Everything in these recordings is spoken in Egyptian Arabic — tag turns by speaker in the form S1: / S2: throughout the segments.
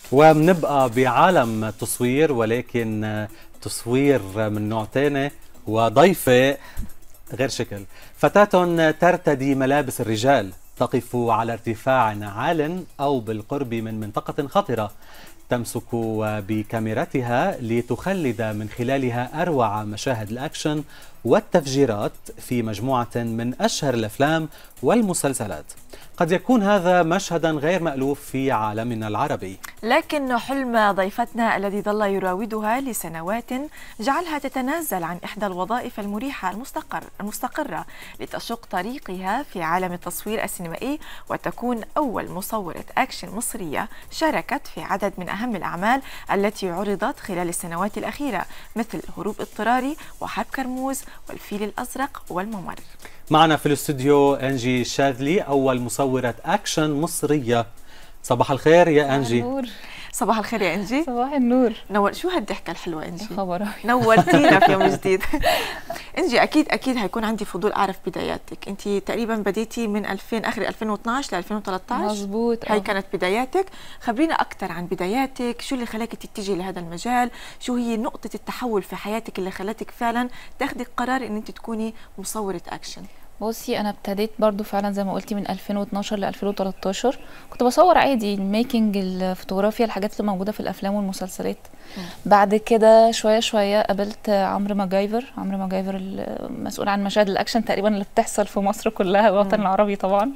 S1: وبنبقى بعالم التصوير ولكن تصوير من نوع تاني وضيفة غير شكل فتاة ترتدي ملابس الرجال تقف على ارتفاع عال أو بالقرب من منطقة خطرة تمسك بكاميرتها لتخلد من خلالها أروع مشاهد الأكشن والتفجيرات في مجموعة من أشهر الأفلام والمسلسلات قد يكون هذا مشهدا غير مألوف في عالمنا العربي
S2: لكن حلم ضيفتنا الذي ظل يراودها لسنوات جعلها تتنازل عن إحدى الوظائف المريحة المستقر المستقرة لتشق طريقها في عالم التصوير السينمائي وتكون أول مصورة أكشن مصرية شاركت في عدد من أهم الأعمال التي عرضت خلال السنوات الأخيرة مثل هروب اضطراري وحرب كرموز والفيل الأزرق والممر
S1: معنا في الاستوديو انجي شاذلي اول مصوره اكشن مصريه صباح الخير يا انجي
S3: نور
S2: صباح الخير يا انجي
S3: صباح النور
S2: نور شو هالضحكه الحلوه انجي
S3: خبر
S2: نورتينا في يوم جديد انجي اكيد اكيد هيكون عندي فضول اعرف بداياتك انت تقريبا بديتي من 2000 اخر 2012 ل 2013
S3: مظبوط
S2: هاي كانت بداياتك خبرينا اكثر عن بداياتك شو اللي خلاك تتجهي لهذا المجال شو هي نقطه التحول في حياتك اللي خلتك فعلا تاخذي القرار ان انت تكوني مصوره اكشن
S3: بصي انا ابتديت برضو فعلا زي ما قلتي من 2012 ل 2013 كنت بصور عادي الميكنج الفوتوغرافيا الحاجات اللي موجوده في الافلام والمسلسلات م. بعد كده شويه شويه قابلت عمرو ماجايفر عمرو ماجايفر المسؤول عن مشاهد الاكشن تقريبا اللي بتحصل في مصر كلها الوطن العربي طبعا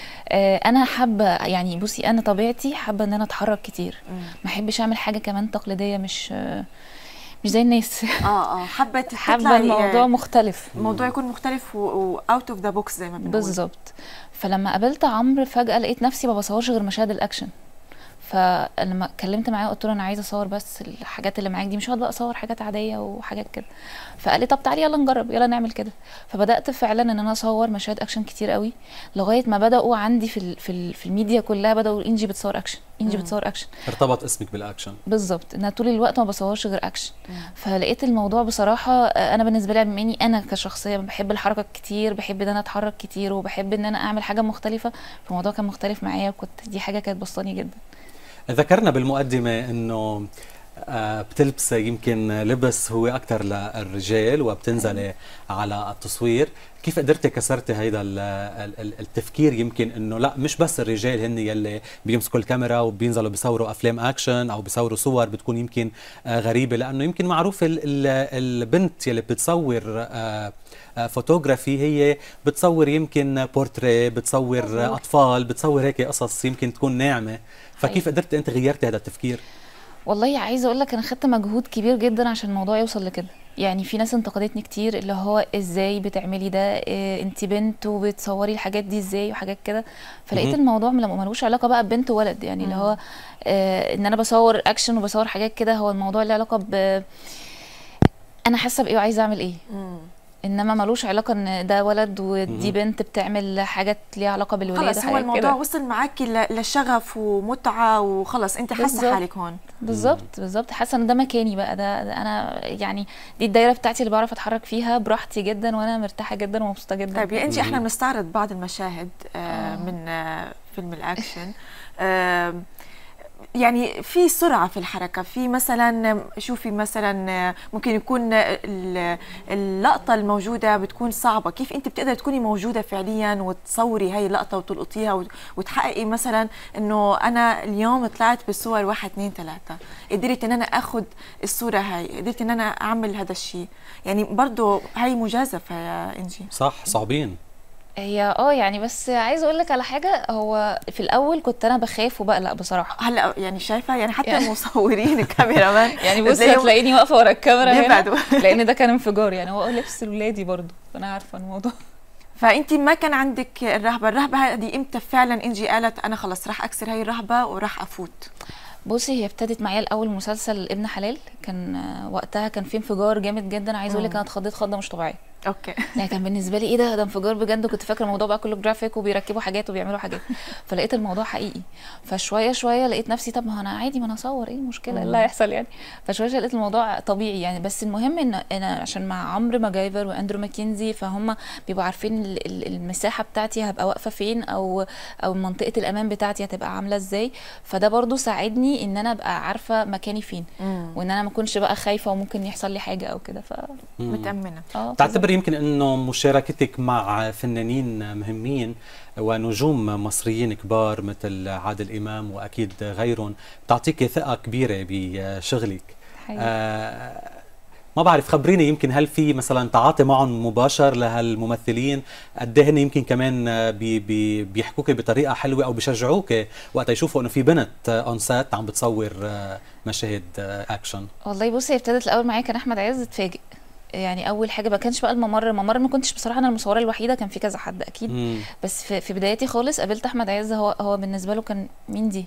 S3: انا حابه يعني بصي انا طبيعتي حابه ان انا اتحرك كتير ما احبش اعمل حاجه كمان تقليديه مش مش زي الناس
S2: اه اه حابه
S3: حابه الموضوع مختلف
S2: الموضوع يكون مختلف واوت اوف ذا بوكس زي ما بنقول
S3: بالظبط فلما قابلت عمرو فجاه لقيت نفسي ما بصورش غير مشاهد الاكشن فلما اتكلمت معاه قلت له انا عايزه اصور بس الحاجات اللي معاك دي مش هقعد بقى اصور حاجات عاديه وحاجات كده فقال لي طب تعالي يلا نجرب يلا نعمل كده فبدات فعلا ان انا اصور مشاهد اكشن كتير قوي لغايه ما بداوا عندي في ال في, ال في الميديا كلها بداوا انجي بتصور اكشن انجي بتصور اكشن
S1: ارتبط اسمك بالاكشن
S3: بالظبط ان طول الوقت ما بصورش غير اكشن مم. فلقيت الموضوع بصراحه انا بالنسبه لي بما اني انا كشخصيه بحب الحركه كتير بحب ان انا اتحرك كتير وبحب ان انا اعمل حاجه مختلفه فالموضوع كان مختلف معايا وكنت دي حاجه كانت بسطاني جدا
S1: ذكرنا بالمقدمة أنه بتلبس يمكن لبس هو أكثر للرجال وبتنزلي على التصوير كيف قدرتي كسرتي هيدا التفكير يمكن انه لا مش بس الرجال هن يلي بيمسكوا الكاميرا وبينزلوا بيصوروا افلام اكشن او بيصوروا صور بتكون يمكن غريبه لانه يمكن معروف البنت يلي بتصور فوتوغرافي هي بتصور يمكن بورتري بتصور اطفال بتصور هيك قصص يمكن تكون ناعمه فكيف قدرت انت غيرتي هذا التفكير
S3: والله عايزه اقول لك انا خدت مجهود كبير جدا عشان الموضوع يوصل لكده يعني في ناس انتقدتني كتير اللي هو ازاي بتعملي ده إيه انت بنت وبتصوري الحاجات دي ازاي وحاجات كده فلقيت الموضوع ملوش علاقه بقى ببنت وولد يعني اللي هو آه ان انا بصور اكشن وبصور حاجات كده هو الموضوع له علاقه ب انا حاسه بايه وعايزه اعمل ايه مم. انما ملوش علاقه ان ده ولد ودي بنت بتعمل حاجات ليها علاقه بالولاده
S2: خلاص هو الموضوع كده. وصل معاكي لشغف ومتعه وخلاص انت حاسه حالك هون
S3: بالظبط بالظبط حاسه ان ده مكاني بقى ده, ده انا يعني دي الدايره بتاعتي اللي بعرف اتحرك فيها براحتي جدا وانا مرتاحه جدا ومبسوطه جدا
S2: طيب يا انجي احنا بنستعرض بعض المشاهد آه من آه فيلم الاكشن آه يعني في سرعه في الحركه في مثلا شوفي مثلا ممكن يكون اللقطه الموجوده بتكون صعبه كيف انت بتقدر تكوني موجوده فعليا وتصوري هاي اللقطه وتلقطيها وتحققي مثلا انه انا اليوم طلعت بالصور واحد اثنين ثلاثه قدرت ان انا اخذ الصوره هاي قدرت ان انا اعمل هذا الشيء يعني برضه هاي مجازفه يا انجي
S1: صح صعبين
S3: هي اه يعني بس عايزه اقول لك على حاجه هو في الاول كنت انا بخاف وبقلق بصراحه
S2: هلا يعني شايفه يعني حتى يعني المصورين الكاميرا
S3: يعني بصي هتلاقيني واقفه ورا الكاميرا هنا لان ده كان انفجار يعني هو لبس ولادي برضه فانا عارفه الموضوع
S2: فانت ما كان عندك الرهبه الرهبه هذه امتى فعلا انجي قالت انا خلص راح اكسر هاي الرهبه وراح افوت
S3: بصي هي ابتدت معايا الاول مسلسل ابن حلال كان وقتها كان في انفجار جامد جدا عايزه اقول لك انا اتخضيت خضه مش طبيعيه
S2: اوكي
S3: يعني كان بالنسبه لي ايه ده ده انفجار بجد كنت فاكره الموضوع بقى كله جرافيك وبيركبوا حاجات وبيعملوا حاجات فلقيت الموضوع حقيقي فشويه شويه لقيت نفسي طب ما انا عادي ما انا اصور ايه المشكله ايه اللي هيحصل يعني فشويه شويه لقيت الموضوع طبيعي يعني بس المهم ان انا عشان مع عمرو ماجايفر واندرو ماكنزي فهم بيبقوا عارفين ال- ال- المساحه بتاعتي هبقى واقفه فين او او منطقه الامان بتاعتي هتبقى عامله ازاي فده برضو ساعدني ان انا ابقى عارفه مكاني فين وان انا ما اكونش بقى خايفه وممكن يحصل لي حاجه او كده ف
S2: متامنه
S3: اه
S1: تعتبر يمكن انه مشاركتك مع فنانين مهمين ونجوم مصريين كبار مثل عادل امام واكيد غيرهم بتعطيك ثقه كبيره بشغلك
S3: حقيقي.
S1: آه ما بعرف خبريني يمكن هل في مثلا تعاطي معهم مباشر لهالممثلين قد ايه هن يمكن كمان آه، بي بي بيحكوك بطريقه حلوه او بيشجعوك وقت يشوفوا انه في بنت اون سات عم بتصور آه، مشاهد آه، اكشن
S3: والله بصي هي ابتدت الاول معايا كان احمد عز اتفاجئ يعني اول حاجه ما كانش بقى الممر الممر ما كنتش بصراحه انا المصوره الوحيده كان في كذا حد اكيد
S1: مم.
S3: بس في, في بدايتي خالص قابلت احمد عز هو هو بالنسبه له كان مين دي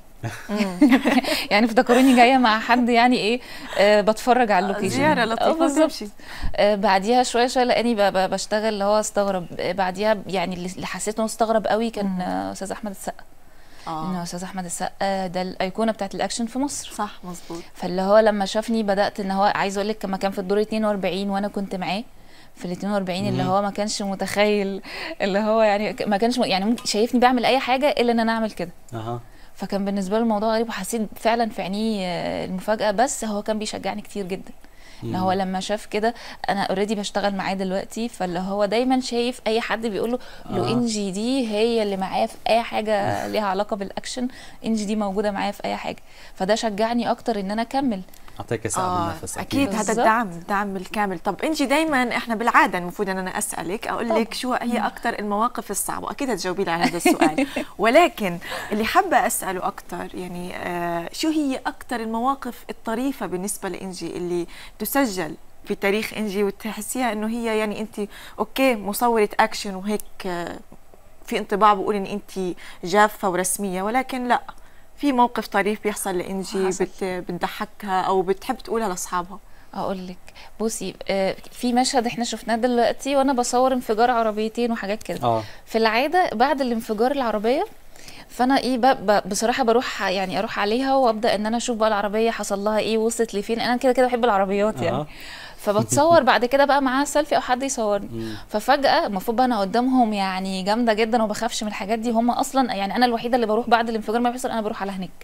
S3: يعني افتكروني جايه مع حد يعني ايه آه بتفرج على اللوكيشن
S2: زياره
S3: آه،
S2: لطيفه
S3: بالظبط
S2: وتمشي
S3: آه بعديها شويه شويه لقاني ب- ب- بشتغل اللي هو استغرب آه بعديها يعني اللي اللي حسيت انه استغرب قوي كان آه استاذ احمد السقا انه
S2: اه
S3: استاذ احمد السقا ده الايقونه بتاعت الاكشن في مصر
S2: صح مزبوط
S3: فاللي هو لما شافني بدات ان هو عايز اقول لك لما كان في الدور 42 وانا كنت معاه في ال 42 اللي
S1: مم.
S3: هو ما كانش متخيل اللي هو يعني ما كانش م- يعني ممكن شايفني بعمل اي حاجه الا ان انا اعمل كده
S1: اها
S3: فكان بالنسبه له الموضوع غريب وحسيت فعلا في عينيه آه، المفاجاه بس هو كان بيشجعني كتير جدا ان هو لما شاف كده انا اوريدي بشتغل معاه دلوقتي فاللي هو دايما شايف اي حد بيقول له لو
S1: آه.
S3: انجي دي هي اللي معايا في اي حاجه ليها علاقه بالاكشن انجي دي موجوده معايا في اي حاجه فده شجعني اكتر ان انا اكمل
S1: اعطيك ثقه
S2: آه
S1: بالنفس
S2: اكيد هذا
S3: بالظبط.
S2: الدعم الدعم الكامل طب انجي دائما احنا بالعاده المفروض ان انا اسالك اقول لك
S3: طبعاً.
S2: شو هي اكثر المواقف الصعبه واكيد هتجاوبي لي على هذا السؤال ولكن اللي حابه اساله اكثر يعني آه شو هي اكثر المواقف الطريفه بالنسبه لانجي اللي تسجل في تاريخ انجي وتحسيها انه هي يعني انت اوكي مصوره اكشن وهيك آه في انطباع بقول ان انت جافه ورسميه ولكن لا في موقف طريف بيحصل لانجي
S3: حصل.
S2: بت بتضحكها او بتحب تقولها لاصحابها
S3: اقول لك بصي آه، في مشهد احنا شفناه دلوقتي وانا بصور انفجار عربيتين وحاجات كده
S1: اه
S3: في العاده بعد الانفجار العربيه فانا ايه ب... ب... بصراحه بروح يعني اروح عليها وابدا ان انا اشوف بقى العربيه حصل لها ايه وصلت لفين انا كده كده بحب العربيات يعني
S1: آه.
S3: فبتصور بعد كده بقى معاها سيلفي او حد يصورني
S1: مم.
S3: ففجاه المفروض بقى انا قدامهم يعني جامده جدا وبخافش من الحاجات دي هم اصلا يعني انا الوحيده اللي بروح بعد الانفجار ما بيحصل انا بروح على هناك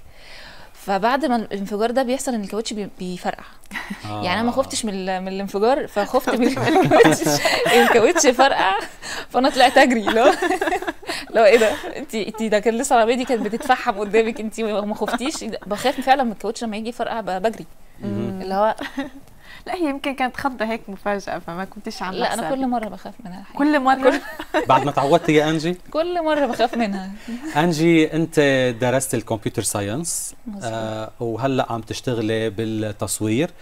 S3: فبعد ما الانفجار ده بيحصل ان الكاوتش بي- بيفرقع
S1: آه.
S3: يعني انا ما خفتش من ال- من الانفجار فخفت من الكاوتش الكاوتش فرقع فانا طلعت اجري لو لو ايه ده انت انت ده كان لسه العربيه دي كانت بتتفحم قدامك انت ما خفتيش بخاف فعلا من الكاوتش لما يجي يفرقع ب- بجري اللي هو
S2: لا هي يمكن كانت خضه هيك مفاجاه فما كنتش عامله
S3: لا انا
S2: حسابك.
S3: كل مره بخاف منها الحقيقة.
S2: كل مره
S1: بعد ما تعودتي يا انجي
S3: كل مره بخاف منها
S1: انجي انت درست الكمبيوتر ساينس
S3: مظبوط.
S1: آه وهلا عم تشتغلي بالتصوير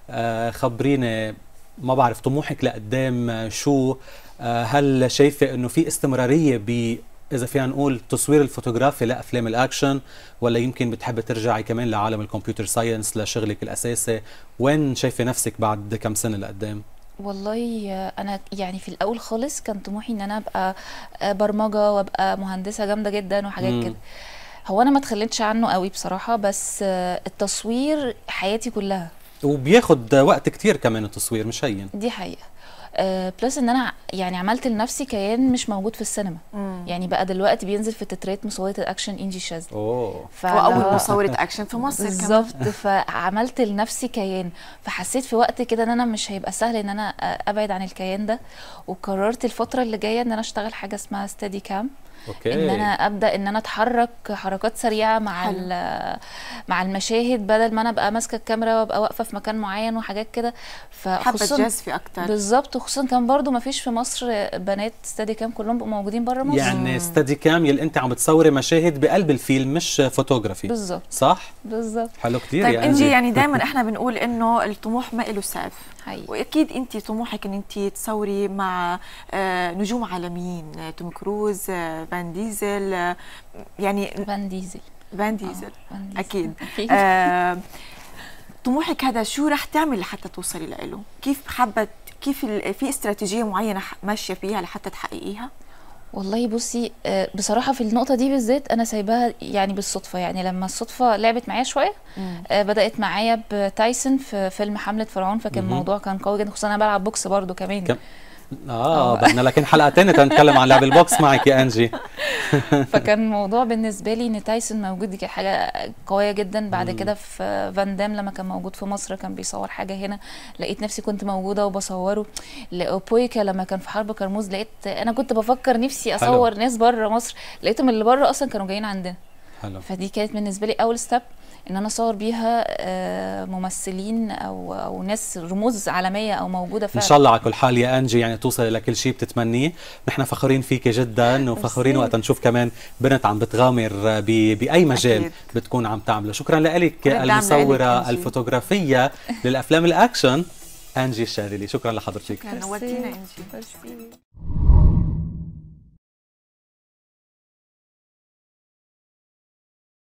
S1: آه خبريني ما بعرف طموحك لقدام آه، شو آه هل شايفه انه في استمراريه ب اذا فينا نقول تصوير الفوتوغرافي لافلام الاكشن ولا يمكن بتحبي ترجعي كمان لعالم الكمبيوتر ساينس لشغلك الاساسي وين شايفه نفسك بعد كم سنه لقدام
S3: والله آه، انا يعني في الاول خالص كان طموحي ان انا ابقى آه، برمجه وابقى مهندسه جامده جدا وحاجات
S1: مم.
S3: كده هو انا ما اتخليتش عنه قوي بصراحه بس آه، التصوير حياتي كلها
S1: وبياخد وقت كتير كمان التصوير مش هين
S3: دي حقيقه آه، بلس ان انا يعني عملت لنفسي كيان مش موجود في السينما
S2: مم.
S3: يعني بقى دلوقتي بينزل في تترات مصورة الاكشن انجي شاذلي
S1: اوه
S3: فاللي
S2: واول
S3: هو-
S2: مصوره اكشن في مصر كمان
S3: بالظبط فعملت لنفسي كيان فحسيت في وقت كده ان انا مش هيبقى سهل ان انا ابعد عن الكيان ده وقررت الفتره اللي جايه ان انا اشتغل حاجه اسمها ستادي كام
S1: اوكي
S3: ان انا ابدا ان انا اتحرك حركات سريعه مع
S2: حلو.
S3: ال- مع المشاهد بدل ما انا ابقى ماسكه الكاميرا وابقى واقفه في مكان معين وحاجات كده
S2: حابه
S3: فخصوصا
S2: تجازفي اكثر
S3: بالظبط وخصوصا كان برضو ما فيش في مصر بنات ستادي كام كلهم بقوا موجودين بره مصر
S1: يعني ستادي كام يلي انت عم بتصوري مشاهد بقلب الفيلم مش فوتوغرافي
S3: بالظبط
S1: صح
S3: بالظبط
S1: حلو كتير
S2: طيب
S1: يا
S2: انجي
S1: انجي
S2: يعني دائما احنا بنقول انه الطموح ما له سقف
S3: حقيقي
S2: واكيد انت طموحك ان انت تصوري مع آه، نجوم عالميين آه، توم كروز آه، فان ديزل آه، يعني
S3: فان ديزل
S2: فان ديزل
S3: آه، فان ديزل.
S2: اكيد
S3: أكيد.
S2: آه، طموحك هذا شو رح تعمل لحتى توصلي له كيف حابه كيف ال- في استراتيجيه معينه ح- ماشيه فيها لحتى تحققيها
S3: والله بصي آه، بصراحة في النقطة دي بالذات أنا سايباها يعني بالصدفة يعني لما الصدفة لعبت معايا شوية آه، بدأت معايا بتايسون في فيلم حملة فرعون فكان
S1: مهم.
S3: الموضوع كان قوي جدا خصوصا أنا بلعب بوكس برضو كمان
S1: كم- اه بدنا لكن حلقه ثانيه تنتكلم عن لعب البوكس معك يا انجي
S3: فكان الموضوع بالنسبة لي إن تايسون موجود دي كانت حاجة قوية جدا بعد كده في فان دام لما كان موجود في مصر كان بيصور حاجة هنا لقيت نفسي كنت موجودة وبصوره لأوبويكا لما كان في حرب كرموز لقيت أنا كنت بفكر نفسي أصور ناس بره مصر لقيتهم اللي بره أصلا كانوا جايين عندنا
S1: حلو
S3: فدي كانت بالنسبه لي اول ستيب ان انا اصور بيها آه، ممثلين او او ناس رموز عالميه او موجوده
S1: ان
S3: فعلا
S1: شاء الله على كل حال يا انجي يعني توصلي لكل شيء بتتمنيه نحن فخورين فيك جدا وفخورين
S3: ميرسي.
S1: وقت نشوف كمان بنت عم بتغامر ب... باي مجال
S2: أكيد.
S1: بتكون عم تعمله شكرا لك
S2: كل الدعم
S1: المصوره
S2: لإلك، أنجي.
S1: الفوتوغرافيه للافلام الاكشن انجي الشاذلي شكرا لحضرتك
S2: نورتينا انجي
S3: ميرسي